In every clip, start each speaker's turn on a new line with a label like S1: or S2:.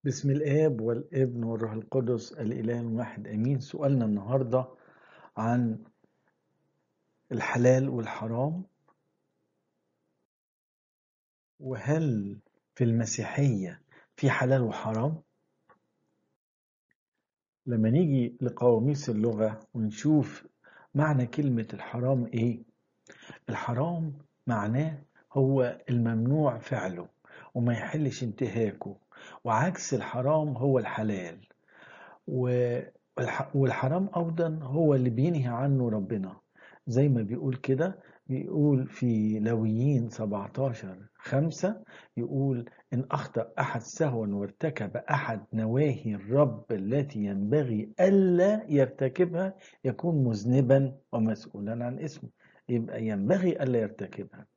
S1: بسم الآب والابن والروح القدس الإله الواحد آمين سؤالنا النهاردة عن الحلال والحرام وهل في المسيحية في حلال وحرام؟ لما نيجي لقواميس اللغة ونشوف معنى كلمة الحرام إيه؟ الحرام معناه هو الممنوع فعله وما يحلش انتهاكه وعكس الحرام هو الحلال والحرام أيضا هو اللي بينهي عنه ربنا زي ما بيقول كده بيقول في لويين 17 خمسة يقول إن أخطأ أحد سهوا وارتكب أحد نواهي الرب التي ينبغي ألا يرتكبها يكون مذنبا ومسؤولا عن اسمه يبقى ينبغي ألا يرتكبها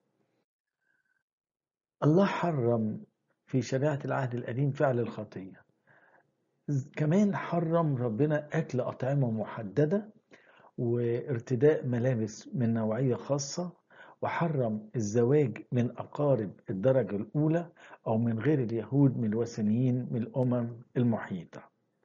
S1: الله حرم في شريعة العهد القديم فعل الخطية كمان حرم ربنا أكل أطعمة محددة وارتداء ملابس من نوعية خاصة وحرم الزواج من أقارب الدرجة الأولى أو من غير اليهود من الوثنيين من الأمم المحيطة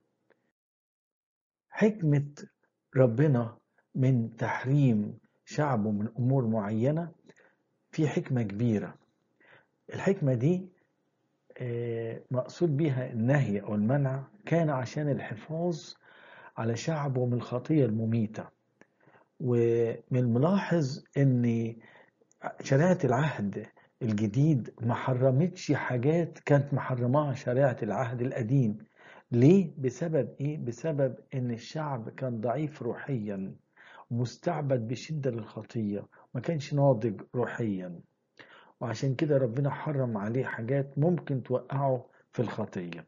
S1: حكمة ربنا من تحريم شعبه من أمور معينة في حكمة كبيرة الحكمة دي مقصود بها النهي أو المنع كان عشان الحفاظ على شعبه من الخطية المميتة ومن الملاحظ أن شريعة العهد الجديد ما حرمتش حاجات كانت محرماها شريعة العهد القديم ليه؟ بسبب إيه؟ بسبب أن الشعب كان ضعيف روحيا مستعبد بشدة للخطية ما كانش ناضج روحيا وعشان كده ربنا حرم عليه حاجات ممكن توقعه في الخطية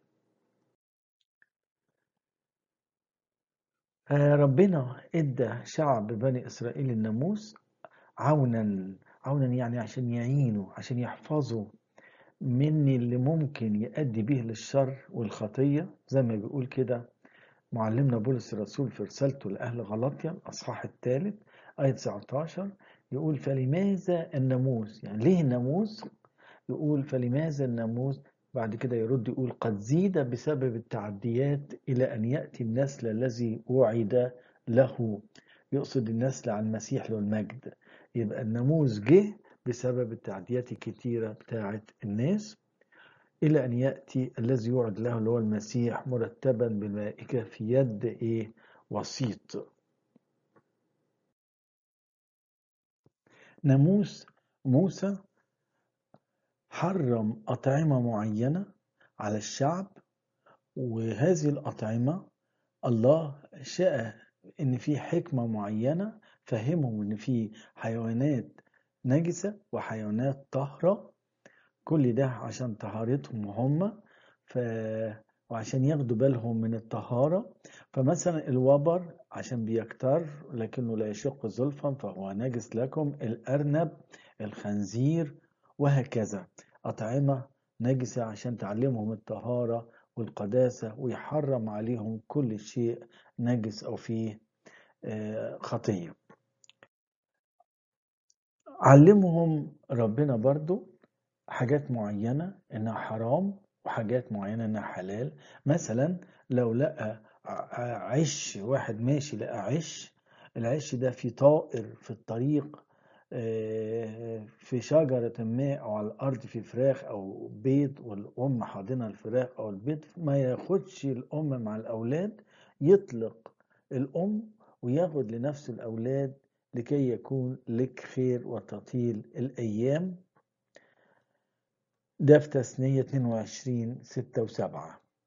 S1: ربنا ادى شعب بني اسرائيل الناموس عونا عونا يعني عشان يعينوا عشان يحفظوا من اللي ممكن يؤدي به للشر والخطية زي ما بيقول كده معلمنا بولس الرسول في رسالته لأهل غلطيا الأصحاح الثالث آية 19 يقول فلماذا الناموس يعني ليه الناموس يقول فلماذا الناموس بعد كده يرد يقول قد زيد بسبب التعديات إلى أن يأتي النسل الذي وعد له يقصد النسل عن المسيح له المجد يبقى الناموس جه بسبب التعديات الكتيرة بتاعة الناس إلى أن يأتي الذي يوعد له اللي هو المسيح مرتبا بالملائكة في يد إيه وسيط ناموس موسى حرم أطعمة معينة على الشعب وهذه الأطعمة الله شاء إن في حكمة معينة فهمهم إن في حيوانات نجسة وحيوانات طاهرة كل ده عشان طهارتهم هم ف... وعشان ياخدوا بالهم من الطهارة فمثلا الوبر عشان بيكتر لكنه لا يشق زلفا فهو نجس لكم الأرنب الخنزير وهكذا أطعمة نجسة عشان تعلمهم الطهارة والقداسة ويحرم عليهم كل شيء نجس أو فيه خطية علمهم ربنا برضو حاجات معينة إنها حرام وحاجات معينة إنها حلال مثلا لو لقى عش واحد ماشي لقى عش العش ده في طائر في الطريق في شجرة ما أو على الأرض في فراخ أو بيض والأم حاضنة الفراخ أو البيض ما ياخدش الأم مع الأولاد يطلق الأم وياخد لنفسه الأولاد لكي يكون لك خير وتطيل الأيام ده في تثنية 22 6 و7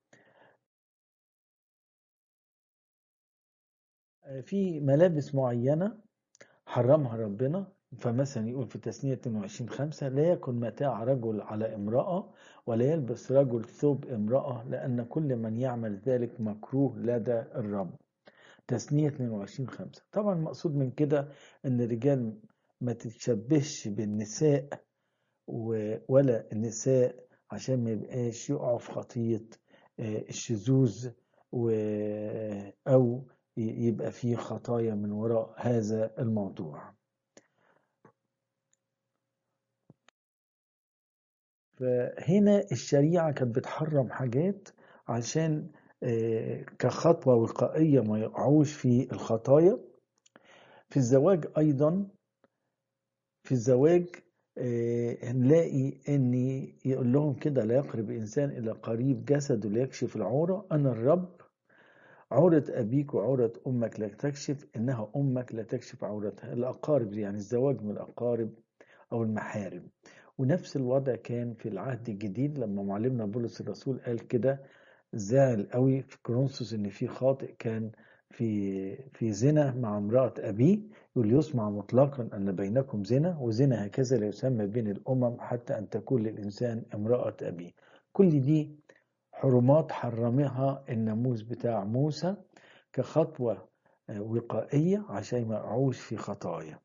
S1: في ملابس معينة حرمها ربنا فمثلا يقول في تثنية 22 5 لا يكن متاع رجل على امرأة ولا يلبس رجل ثوب امرأة لأن كل من يعمل ذلك مكروه لدى الرب تثنية 22 5 طبعا المقصود من كده ان الرجال ما تتشبهش بالنساء ولا النساء عشان ما يبقاش يقعوا في خطية الشذوذ أو يبقى فيه خطايا من وراء هذا الموضوع فهنا الشريعة كانت بتحرم حاجات عشان آه، كخطوة وقائية ما يقعوش في الخطايا في الزواج أيضا في الزواج آه، هنلاقي ان يقول لهم كده لا يقرب انسان الى قريب جسده ليكشف العوره انا الرب عورة أبيك وعورة أمك لا تكشف إنها أمك لا تكشف عورتها الأقارب دي يعني الزواج من الأقارب أو المحارم ونفس الوضع كان في العهد الجديد لما معلمنا بولس الرسول قال كده زعل قوي في كورنثوس إن في خاطئ كان في في زنا مع امرأة أبيه يقول يسمع مطلقا أن بينكم زنا وزنا هكذا لا يسمى بين الأمم حتى أن تكون للإنسان امرأة أبيه كل دي حرمات حرمها الناموس بتاع موسى كخطوة وقائية عشان ما يقعوش في خطايا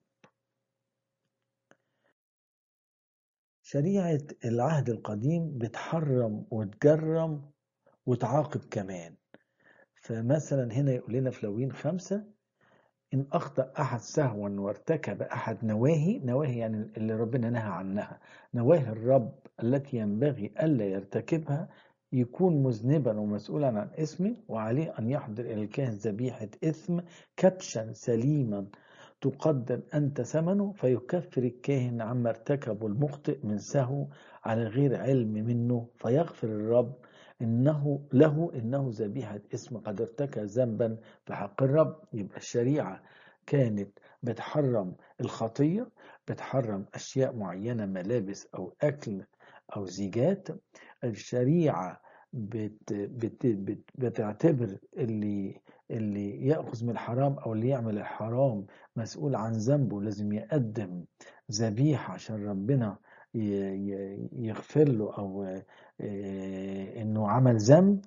S1: شريعة العهد القديم بتحرم وتجرم وتعاقب كمان فمثلا هنا يقول لنا في لوين خمسة إن أخطأ أحد سهوا وارتكب أحد نواهي نواهي يعني اللي ربنا نهى عنها نواهي الرب التي ينبغي ألا يرتكبها يكون مذنبا ومسؤولا عن اسمه وعليه أن يحضر إلى الكاهن ذبيحة إثم كبشا سليما تقدم أنت ثمنه فيكفر الكاهن عما ارتكبه المخطئ من سهو على غير علم منه فيغفر الرب إنه له إنه ذبيحة اسم قد ارتكى ذنبا في حق الرب يبقى الشريعة كانت بتحرم الخطية بتحرم أشياء معينة ملابس أو أكل أو زيجات الشريعة بت بت بت بتعتبر اللي اللي يأخذ من الحرام أو اللي يعمل الحرام مسؤول عن ذنبه لازم يقدم ذبيحة عشان ربنا يغفر له أو إنه عمل ذنب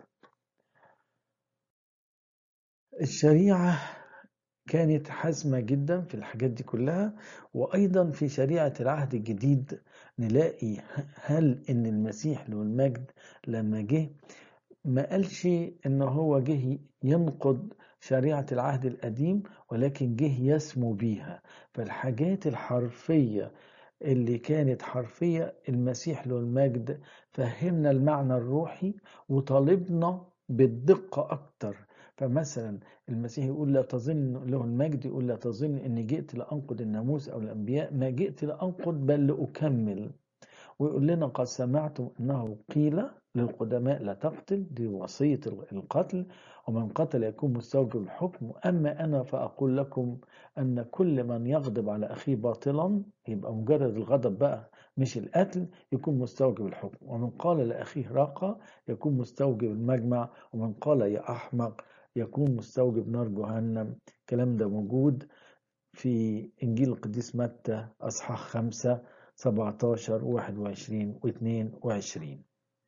S1: الشريعة كانت حاسمة جدا في الحاجات دي كلها وأيضا في شريعة العهد الجديد نلاقي هل إن المسيح له المجد لما جه ما قالش إن هو جه ينقض شريعة العهد القديم ولكن جه يسمو بيها فالحاجات الحرفية اللي كانت حرفية المسيح له المجد فهمنا المعنى الروحي وطالبنا بالدقة أكتر فمثلا المسيح يقول لا تظن له المجد يقول لا تظن اني جئت لانقض الناموس او الانبياء ما جئت لانقض بل لاكمل ويقول لنا قد سمعتم انه قيل للقدماء لا تقتل دي وصيه القتل ومن قتل يكون مستوجب الحكم اما انا فاقول لكم ان كل من يغضب على اخيه باطلا يبقى مجرد الغضب بقى مش القتل يكون مستوجب الحكم ومن قال لاخيه راقه يكون مستوجب المجمع ومن قال يا احمق يكون مستوجب نار جهنم الكلام ده موجود في إنجيل القديس متى أصحاح خمسة سبعتاشر واحد وعشرين واثنين وعشرين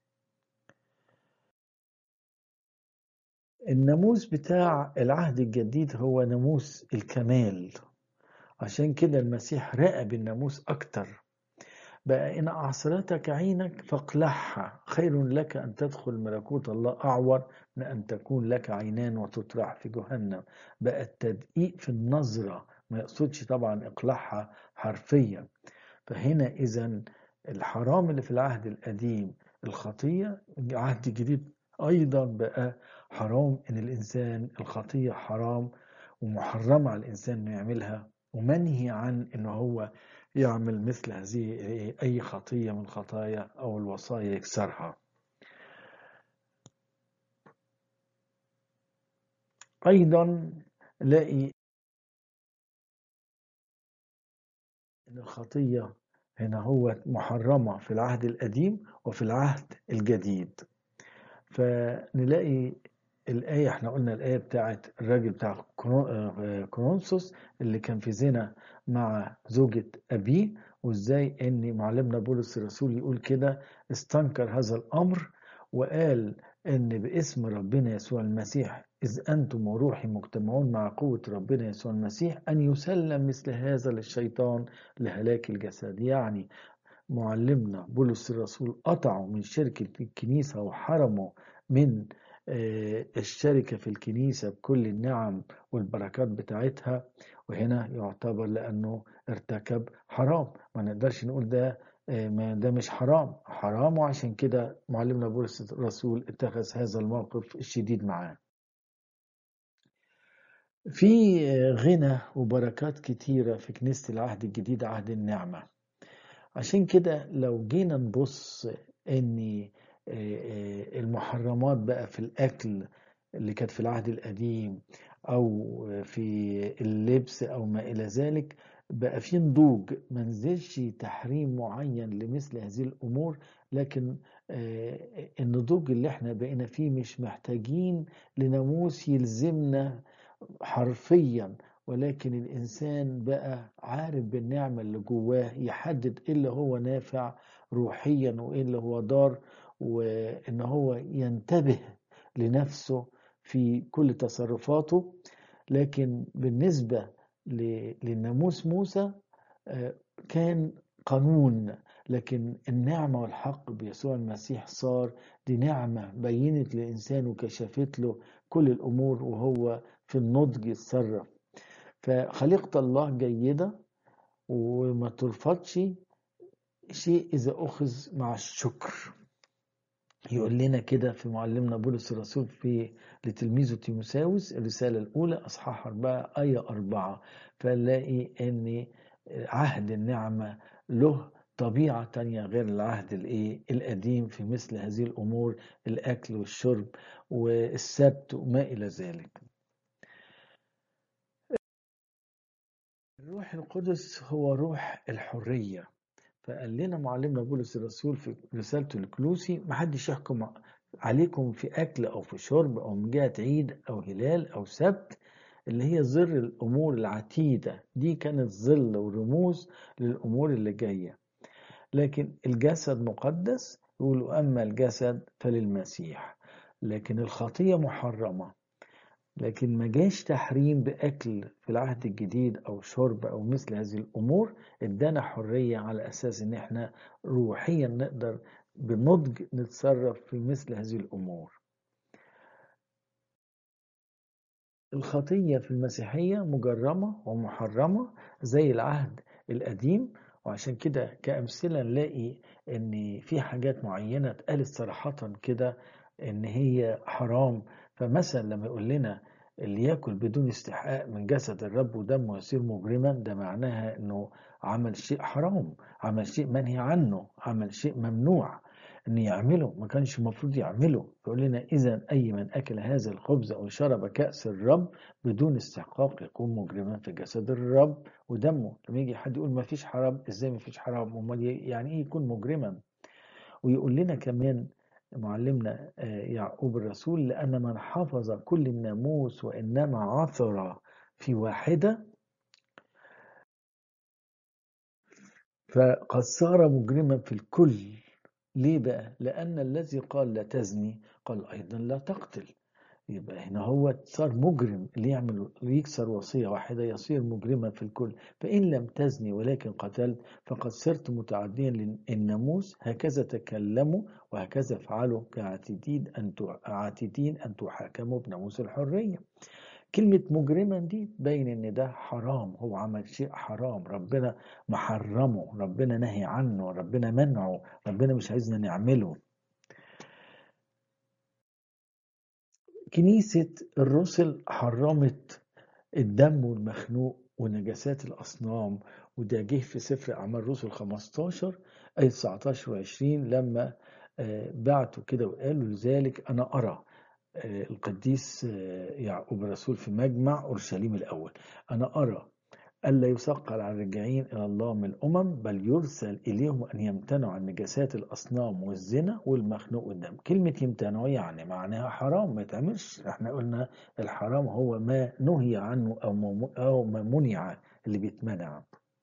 S1: الناموس بتاع العهد الجديد هو ناموس الكمال عشان كده المسيح راقب الناموس أكتر بقى إن أعصرتك عينك فاقلعها خير لك أن تدخل ملكوت الله أعور من أن تكون لك عينان وتطرح في جهنم بقى التدقيق في النظرة ما يقصدش طبعا إقلاعها حرفيا فهنا إذا الحرام اللي في العهد القديم الخطية العهد الجديد أيضا بقى حرام إن الإنسان الخطية حرام ومحرمة على الإنسان إنه يعملها ومنهي عن إنه هو يعمل مثل هذه أي خطية من خطايا أو الوصايا يكسرها أيضا لاقي أن الخطية هنا هو محرمة في العهد القديم وفي العهد الجديد فنلاقي الآية احنا قلنا الآية بتاعت الراجل بتاع كرونسوس اللي كان في زنا مع زوجة أبيه وإزاي إن معلمنا بولس الرسول يقول كده استنكر هذا الأمر وقال إن باسم ربنا يسوع المسيح إذ أنتم وروحي مجتمعون مع قوة ربنا يسوع المسيح أن يسلم مثل هذا للشيطان لهلاك الجسد يعني معلمنا بولس الرسول قطعوا من شركة الكنيسة وحرموا من الشركة في الكنيسة بكل النعم والبركات بتاعتها وهنا يعتبر لأنه ارتكب حرام ما نقدرش نقول ده آه، ما ده مش حرام حرام وعشان كده معلمنا بولس الرسول اتخذ هذا الموقف الشديد معاه في آه، غنى وبركات كتيرة في كنيسة العهد الجديد عهد النعمة عشان كده لو جينا نبص ان آه، آه، المحرمات بقى في الاكل اللي كانت في العهد القديم او في اللبس او ما الى ذلك بقى في نضوج ما نزلش تحريم معين لمثل هذه الامور لكن آه، النضوج اللي احنا بقينا فيه مش محتاجين لناموس يلزمنا حرفيا ولكن الإنسان بقى عارف بالنعمة اللي جواه يحدد إيه اللي هو نافع روحيا وإيه اللي هو ضار وإن هو ينتبه لنفسه في كل تصرفاته لكن بالنسبة ل- للناموس موسى آه، كان قانون لكن النعمة والحق بيسوع المسيح صار دي نعمة بينت للإنسان وكشفت له كل الأمور وهو في النضج يتصرف فخليقة الله جيدة وما ترفضش شيء إذا أخذ مع الشكر يقول لنا كده في معلمنا بولس الرسول في لتلميذه تيموساوس الرسالة الأولى أصحاح أربعة آية أربعة فنلاقي أن عهد النعمة له طبيعة تانية غير العهد الإيه القديم في مثل هذه الأمور الأكل والشرب والسبت وما إلى ذلك الروح القدس هو روح الحرية فقال لنا معلمنا بولس الرسول في رسالته لكلوسي محدش يحكم عليكم في أكل أو في شرب أو من جهة عيد أو هلال أو سبت اللي هي ظل الأمور العتيدة دي كانت ظل ورموز للأمور اللي جاية لكن الجسد مقدس يقولوا أما الجسد فللمسيح لكن الخطية محرمة لكن ما جاش تحريم بأكل في العهد الجديد أو شرب أو مثل هذه الأمور ادانا حرية على أساس إن إحنا روحيا نقدر بنضج نتصرف في مثل هذه الأمور الخطية في المسيحية مجرمة ومحرمة زي العهد القديم وعشان كده كأمثلة نلاقي إن في حاجات معينة اتقالت صراحة كده إن هي حرام فمثلا لما يقول لنا اللي ياكل بدون استحقاق من جسد الرب ودمه يصير مجرما ده معناها انه عمل شيء حرام عمل شيء منهي عنه عمل شيء ممنوع ان يعمله ما كانش المفروض يعمله يقول لنا اذا اي من اكل هذا الخبز او شرب كاس الرب بدون استحقاق يكون مجرما في جسد الرب ودمه لما يجي حد يقول ما فيش حرام ازاي ما فيش حرام امال يعني ايه يكون مجرما ويقول لنا كمان معلمنا يعقوب الرسول لأن من حفظ كل الناموس وإنما عثر في واحدة فقد صار مجرما في الكل ليه بقى؟ لأن الذي قال لا تزني قال أيضا لا تقتل يبقى هنا هو صار مجرم اللي يعمل يكسر وصية واحدة يصير مجرما في الكل فإن لم تزني ولكن قتلت فقد صرت متعديا للناموس هكذا تكلموا وهكذا افعلوا كعاتدين أن عاتدين أن تحاكموا بناموس الحرية كلمة مجرما دي تبين إن ده حرام هو عمل شيء حرام ربنا محرمه ربنا نهي عنه ربنا منعه ربنا مش عايزنا نعمله كنيسة الرسل حرمت الدم والمخنوق ونجاسات الأصنام وده جه في سفر أعمال الرسل 15 أي 19 و 20 لما بعتوا كده وقالوا لذلك أنا أرى القديس يعقوب الرسول في مجمع أورشليم الأول أنا أرى ألا يثقل على الراجعين إلى الله من الأمم بل يرسل إليهم أن يمتنعوا عن نجاسات الأصنام والزنا والمخنوق والدم كلمة يمتنعوا يعني معناها حرام ما يتعملش احنا قلنا الحرام هو ما نهي عنه أو أو ما منع اللي بيتمنع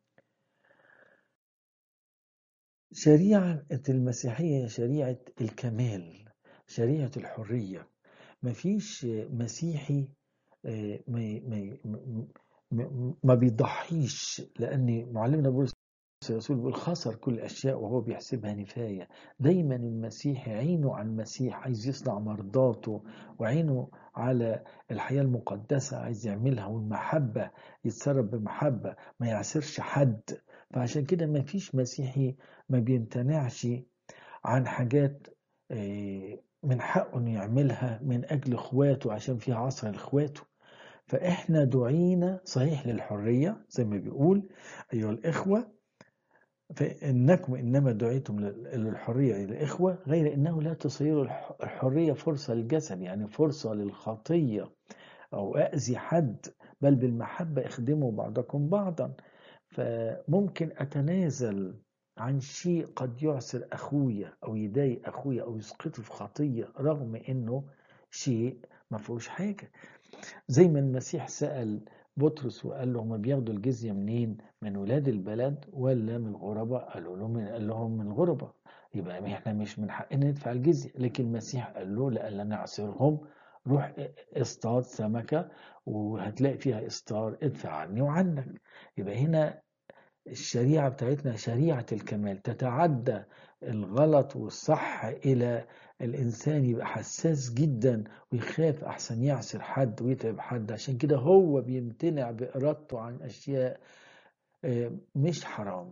S1: شريعة المسيحية شريعة الكمال شريعة الحرية مفيش مسيحي ما ما ما بيضحيش لان معلمنا بولس الرسول بيقول خسر كل الاشياء وهو بيحسبها نفايه دايما المسيح عينه على المسيح عايز يصنع مرضاته وعينه على الحياه المقدسه عايز يعملها والمحبه يتصرف بمحبه ما يعسرش حد فعشان كده ما فيش مسيحي ما بيمتنعش عن حاجات من حقه انه يعملها من اجل اخواته عشان فيها عصر لاخواته فاحنا دعينا صحيح للحريه زي ما بيقول ايها الاخوه فانكم انما دعيتم للحريه الى الاخوه غير انه لا تصير الحريه فرصه للجسد يعني فرصه للخطيه او اذي حد بل بالمحبه اخدموا بعضكم بعضا فممكن اتنازل عن شيء قد يعسر أخويا أو يضايق أخويا أو يسقطه في خطية رغم إنه شيء ما فيهوش حاجة زي ما المسيح سأل بطرس وقال له هما بياخدوا الجزية منين من ولاد البلد ولا من الغرباء قالوا له من قال لهم من الغرباء يبقى احنا مش من حقنا ندفع الجزية لكن المسيح قال له لألا نعصرهم روح اصطاد سمكة وهتلاقي فيها إصطار ادفع عني وعنك يبقى هنا الشريعة بتاعتنا شريعة الكمال تتعدى الغلط والصح إلى الإنسان يبقى حساس جدا ويخاف أحسن يعسر حد ويتعب حد عشان كده هو بيمتنع بإرادته عن أشياء مش حرام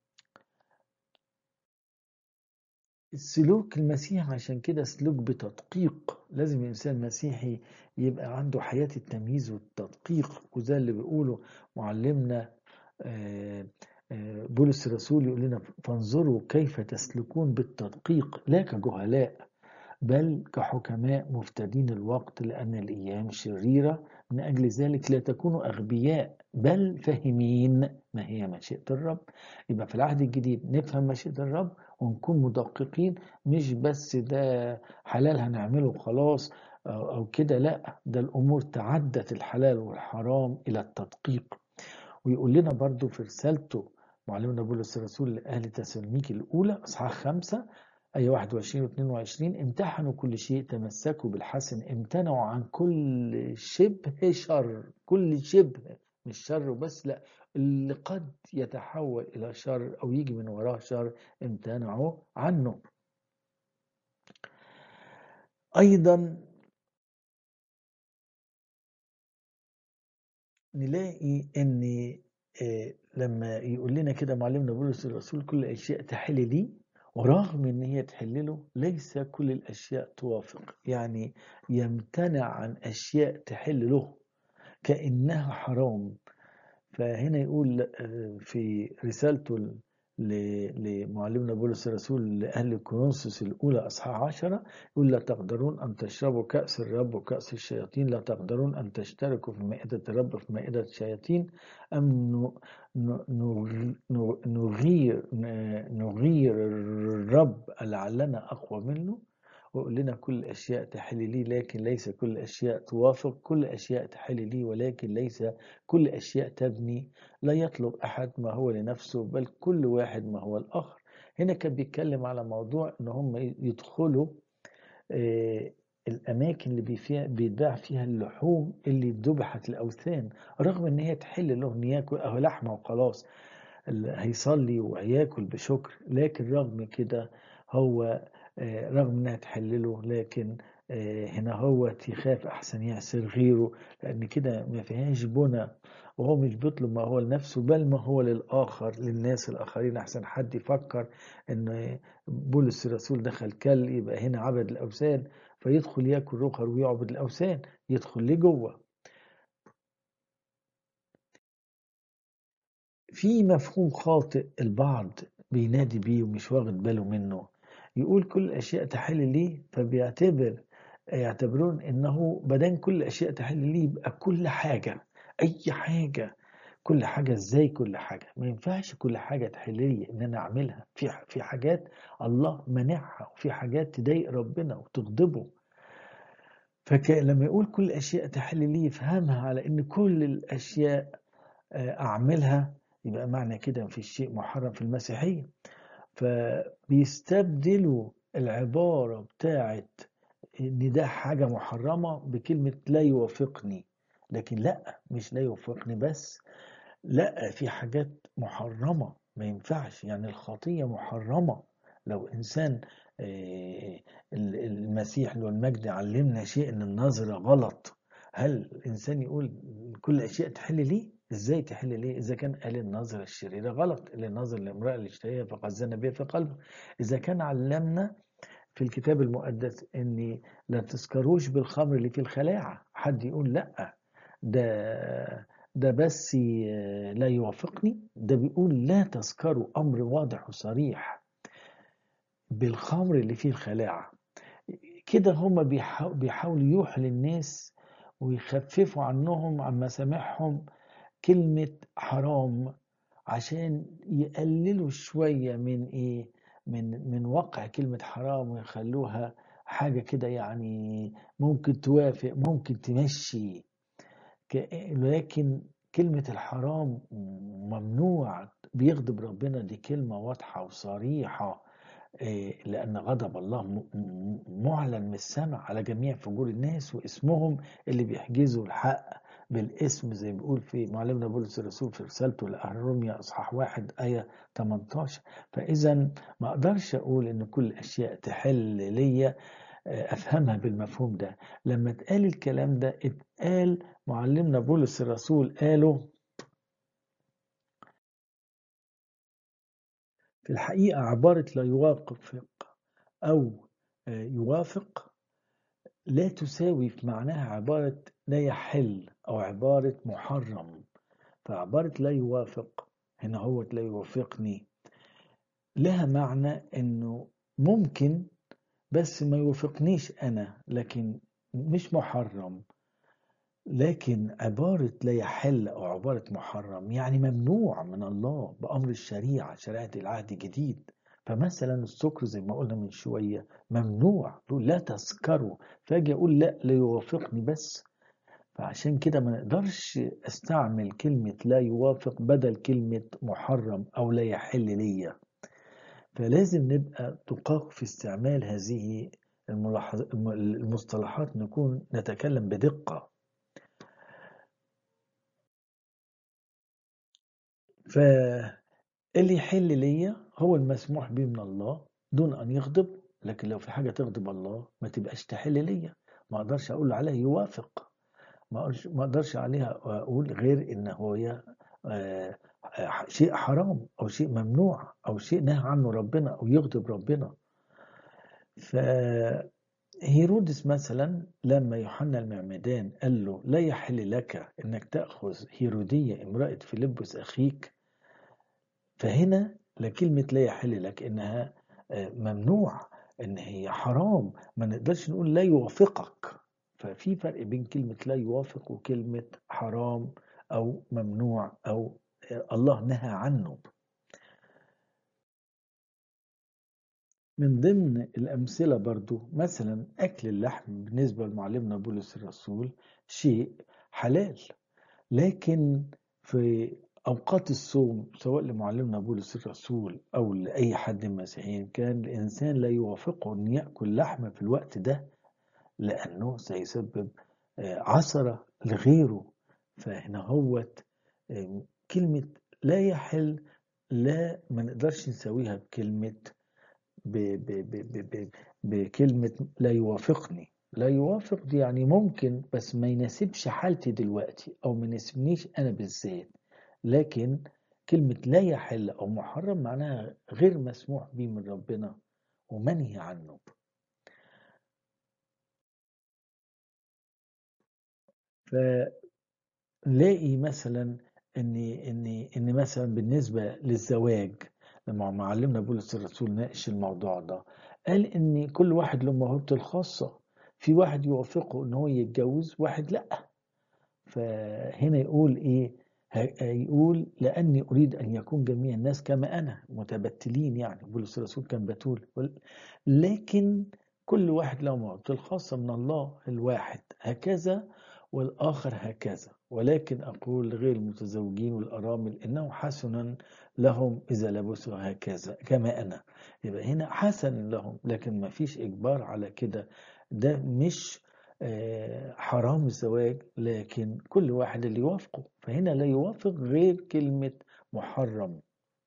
S1: السلوك المسيحي عشان كده سلوك بتدقيق لازم الإنسان مسيحي يبقى عنده حياة التمييز والتدقيق وزي اللي بيقوله معلمنا بولس الرسول يقول لنا فانظروا كيف تسلكون بالتدقيق لا كجهلاء بل كحكماء مفتدين الوقت لأن الأيام شريرة من أجل ذلك لا تكونوا أغبياء بل فاهمين ما هي مشيئة الرب يبقى في العهد الجديد نفهم مشيئة الرب ونكون مدققين مش بس ده حلال هنعمله وخلاص أو كده لا ده الأمور تعدت الحلال والحرام إلى التدقيق ويقول لنا برضو في رسالته معلمنا بولس الرسول لأهل تسالونيكي الأولى أصحاح خمسة أي 21 و 22 امتحنوا كل شيء تمسكوا بالحسن امتنعوا عن كل شبه شر كل شبه مش شر بس لا اللي قد يتحول إلى شر أو يجي من وراه شر امتنعوا عنه أيضا نلاقي ان لما يقول لنا كده معلمنا بولس الرسول كل الاشياء تحل لي ورغم ان هي تحل له ليس كل الاشياء توافق يعني يمتنع عن اشياء تحل له كانها حرام فهنا يقول في رسالته لمعلمنا بولس الرسول لأهل كورنثوس الأولى أصحاح عشرة يقول لا تقدرون أن تشربوا كأس الرب وكأس الشياطين لا تقدرون أن تشتركوا في مائدة الرب في مائدة الشياطين أم نغير نغير الرب لعلنا أقوى منه ويقول لنا كل الأشياء تحل لي لكن ليس كل الأشياء توافق كل الأشياء تحل لي ولكن ليس كل الأشياء تبني لا يطلب أحد ما هو لنفسه بل كل واحد ما هو الآخر هنا كان بيتكلم على موضوع إن هم يدخلوا الأماكن اللي بيتباع فيها اللحوم اللي ذبحت الأوثان رغم إن هي تحل له إن ياكل أهو لحمة وخلاص هيصلي وهياكل بشكر لكن رغم كده هو رغم انها تحلله لكن هنا هو يخاف احسن يعسر غيره لان كده ما فيهاش بنى وهو مش بيطلب ما هو لنفسه بل ما هو للاخر للناس الاخرين احسن حد يفكر ان بولس الرسول دخل كل يبقى هنا عبد الاوثان فيدخل ياكل رخر ويعبد الاوثان يدخل ليه جوه في مفهوم خاطئ البعض بينادي بيه ومش واخد باله منه يقول كل الأشياء تحل لي فبيعتبر يعتبرون إنه بدان كل الأشياء تحل لي يبقى كل حاجة أي حاجة كل حاجة إزاي كل حاجة ما ينفعش كل حاجة تحل لي إن أنا أعملها في في حاجات الله منعها وفي حاجات تضايق ربنا وتغضبه فلما يقول كل الأشياء تحل لي يفهمها على إن كل الأشياء أعملها يبقى معنى كده مفيش شيء محرم في المسيحية فبيستبدلوا العبارة بتاعت ان ده حاجة محرمة بكلمة لا يوافقني لكن لا مش لا يوافقني بس لا في حاجات محرمة ما ينفعش يعني الخطية محرمة لو إنسان المسيح له المجد علمنا شيء ان النظرة غلط هل الإنسان يقول كل الأشياء تحل لي ازاي تحل ليه اذا كان قال النظرة الشريرة غلط اللي نظر لامرأة الاشتهية فقد زنى بها في قلبه اذا كان علمنا في الكتاب المقدس ان لا تسكروش بالخمر اللي في الخلاعة حد يقول لا ده ده بس لا يوافقني ده بيقول لا تسكروا امر واضح وصريح بالخمر اللي فيه الخلاعة كده هما بيحاولوا يوحوا للناس ويخففوا عنهم عن مسامعهم كلمة حرام عشان يقللوا شوية من إيه من من وقع كلمة حرام ويخلوها حاجة كده يعني ممكن توافق ممكن تمشي لكن كلمة الحرام ممنوع بيغضب ربنا دي كلمة واضحة وصريحة لأن غضب الله معلن من السماء على جميع فجور الناس واسمهم اللي بيحجزوا الحق بالاسم زي ما بيقول في معلمنا بولس الرسول في رسالته لأهل روميا إصحاح واحد آية 18 فإذا ما أقدرش أقول إن كل الأشياء تحل ليا أفهمها بالمفهوم ده لما اتقال الكلام ده اتقال معلمنا بولس الرسول قاله في الحقيقة عبارة لا يوافق أو يوافق لا تساوي في معناها عبارة لا يحل أو عبارة محرم فعبارة لا يوافق هنا هو لا يوافقني لها معنى أنه ممكن بس ما يوافقنيش أنا لكن مش محرم لكن عبارة لا يحل أو عبارة محرم يعني ممنوع من الله بأمر الشريعة شريعة العهد الجديد فمثلا السكر زي ما قلنا من شوية ممنوع تقول لا تسكروا فاجي أقول لا لا يوافقني بس فعشان كده ما نقدرش استعمل كلمة لا يوافق بدل كلمة محرم أو لا يحل ليا فلازم نبقى دقاق في استعمال هذه المصطلحات نكون نتكلم بدقة فاللي يحل ليا هو المسموح به من الله دون أن يغضب لكن لو في حاجة تغضب الله ما تبقاش تحل ليا ما أقدرش أقول عليها يوافق ما أقدرش عليها أقول غير إن هو شيء حرام أو شيء ممنوع أو شيء نهى عنه ربنا أو يغضب ربنا فهيرودس مثلا لما يوحنا المعمدان قال له لا يحل لك انك تأخذ هيرودية امرأة فيلبس أخيك فهنا لكلمة لا يحل لك إنها ممنوع إن هي حرام ما نقدرش نقول لا يوافقك ففي فرق بين كلمة لا يوافق وكلمة حرام أو ممنوع أو الله نهى عنه من ضمن الأمثلة برضو مثلا أكل اللحم بالنسبة لمعلمنا بولس الرسول شيء حلال لكن في أوقات الصوم سواء لمعلمنا بولس الرسول أو لأي حد من المسيحيين كان الإنسان لا يوافقه أن يأكل لحم في الوقت ده لأنه سيسبب عثرة لغيره فهنا هوت كلمة لا يحل لا ما نقدرش نساويها بكلمة ب ب ب ب ب بكلمة لا يوافقني لا يوافق دي يعني ممكن بس ما يناسبش حالتي دلوقتي أو ما يناسبنيش أنا بالذات لكن كلمة لا يحل أو محرم معناها غير مسموح به من ربنا ومنهي عنه فلاقي مثلا ان ان ان مثلا بالنسبه للزواج لما معلمنا بولس الرسول ناقش الموضوع ده قال ان كل واحد له موهبته الخاصه في واحد يوافقه ان هو يتجوز واحد لا فهنا يقول ايه يقول لاني اريد ان يكون جميع الناس كما انا متبتلين يعني بولس الرسول كان بتول لكن كل واحد له موهبته الخاصه من الله الواحد هكذا والآخر هكذا ولكن أقول غير المتزوجين والأرامل إنه حسنا لهم إذا لبسوا هكذا كما أنا يبقى هنا حسن لهم لكن ما فيش إجبار على كده ده مش حرام الزواج لكن كل واحد اللي يوافقه فهنا لا يوافق غير كلمة محرم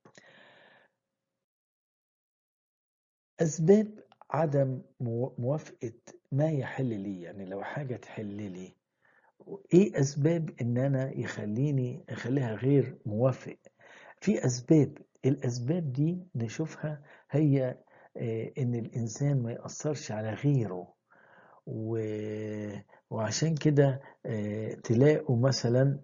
S1: أسباب عدم موافقة ما يحل لي يعني لو حاجة تحل لي ايه اسباب ان انا يخليني اخليها غير موافق في اسباب الاسباب دي نشوفها هي آه، ان الانسان ما ياثرش على غيره و... وعشان كده آه، تلاقوا مثلا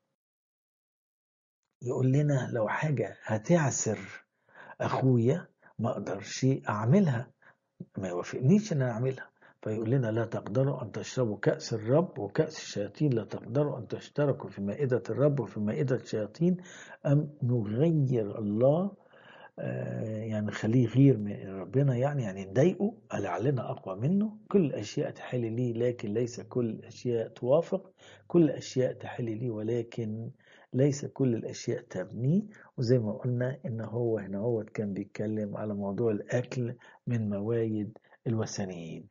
S1: يقول لنا لو حاجة هتعسر أخويا ما أقدرش أعملها ما يوافقنيش إن أنا أعملها فيقول لنا لا تقدروا أن تشربوا كأس الرب وكأس الشياطين لا تقدروا أن تشتركوا في مائدة الرب وفي مائدة الشياطين أم نغير الله آه، يعني نخليه يغير من ربنا يعني يعني نضايقه قال علينا أقوى منه كل الأشياء تحل لي لكن ليس كل الأشياء توافق كل الأشياء تحل لي ولكن ليس كل الأشياء تبني وزي ما قلنا إن هو هنا هو كان بيتكلم على موضوع الأكل من موايد الوثنيين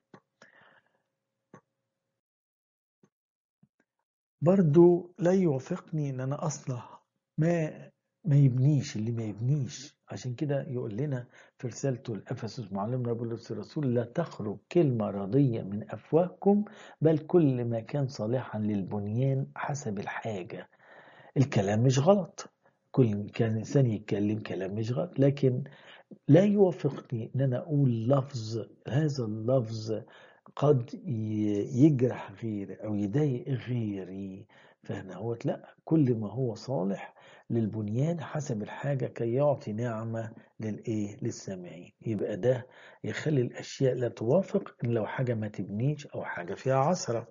S1: برضو لا يوافقني إن أنا أصلح ما ما يبنيش اللي ما يبنيش عشان كده يقول لنا في رسالته لأفسس معلمنا بولس الرسول لا تخرج كلمة رضية من أفواهكم بل كل ما كان صالحا للبنيان حسب الحاجة الكلام مش غلط كل كان إنسان يتكلم كلام مش غلط لكن لا يوافقني إن أنا أقول لفظ هذا اللفظ قد ي- يجرح غيري أو يضايق غيري فهنا هو لا كل ما هو صالح للبنيان حسب الحاجة كي يعطي نعمة للإيه للسامعين يبقى ده يخلي الأشياء لا توافق إن لو حاجة ما تبنيش أو حاجة فيها عثرة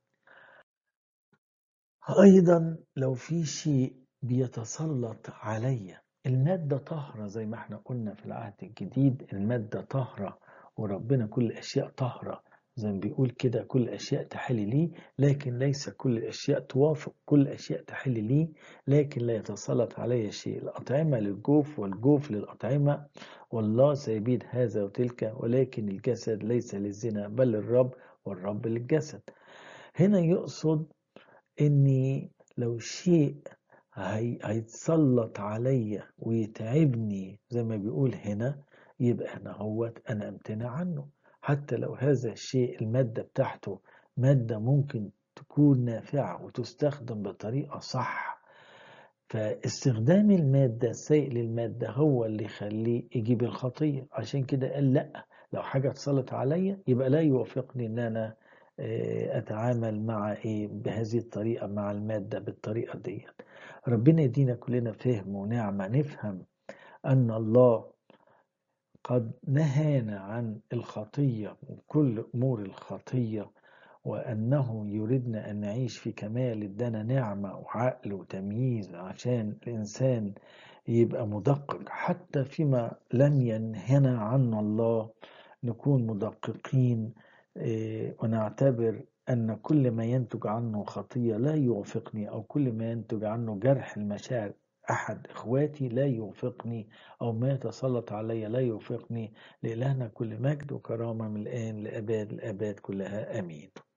S1: أيضا لو في شيء بيتسلط عليا المادة طاهرة زي ما احنا قلنا في العهد الجديد المادة طاهرة وربنا كل الأشياء طاهرة زي ما بيقول كده كل الأشياء تحل لي لكن ليس كل الأشياء توافق كل الأشياء تحل لي لكن لا يتسلط علي شيء الأطعمة للجوف والجوف للأطعمة والله سيبيد هذا وتلك ولكن الجسد ليس للزنا بل للرب والرب للجسد هنا يقصد اني لو شيء هي... هيتسلط عليا ويتعبني زي ما بيقول هنا يبقى هنا هوت انا امتنع عنه حتى لو هذا الشيء المادة بتاعته مادة ممكن تكون نافعة وتستخدم بطريقة صح فاستخدام المادة السيء للمادة هو اللي يخليه يجيب الخطية عشان كده قال لا لو حاجة اتصلت عليا يبقى لا يوافقني ان انا آه، اتعامل مع ايه بهذه الطريقة مع المادة بالطريقة دي ربنا يدينا كلنا فهم ونعمة نفهم ان الله قد نهانا عن الخطية وكل امور الخطية وأنه يريدنا أن نعيش في كمال ادانا نعمة وعقل وتمييز عشان الإنسان يبقى مدقق حتى فيما لم ينهنا عنه الله نكون مدققين إيه، ونعتبر أن كل ما ينتج عنه خطية لا يوافقني أو كل ما ينتج عنه جرح المشاعر أحد إخواتي لا يوافقني أو ما يتسلط علي لا يوافقني لإلهنا كل مجد وكرامة من الآن لأباد الآباد كلها آمين